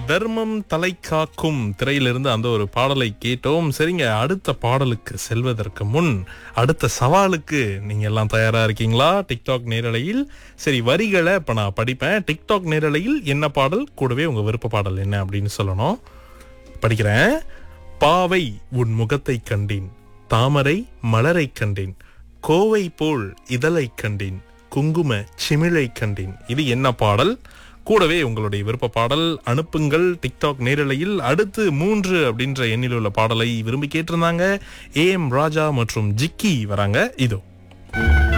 தர்மம் தலை காக்கும் திரையிலிருந்து அந்த ஒரு பாடலை கேட்டோம் சரிங்க அடுத்த பாடலுக்கு செல்வதற்கு முன் அடுத்த சவாலுக்கு நீங்க எல்லாம் தயாரா இருக்கீங்களா டிக்டாக் நேரலையில் சரி வரிகளை இப்ப நான் படிப்பேன் டிக்டாக் நேரலையில் என்ன பாடல் கூடவே உங்க விருப்ப பாடல் என்ன அப்படின்னு சொல்லணும் படிக்கிறேன் பாவை உன் முகத்தை கண்டேன் தாமரை மலரை கண்டேன் கோவை போல் இதழை கண்டேன் குங்கும சிமிழை கண்டேன் இது என்ன பாடல் கூடவே உங்களுடைய விருப்ப பாடல் அனுப்புங்கள் டிக்டாக் நேரலையில் அடுத்து மூன்று அப்படின்ற எண்ணில் உள்ள பாடலை விரும்பி கேட்டிருந்தாங்க ஏ எம் ராஜா மற்றும் ஜிக்கி வராங்க இதோ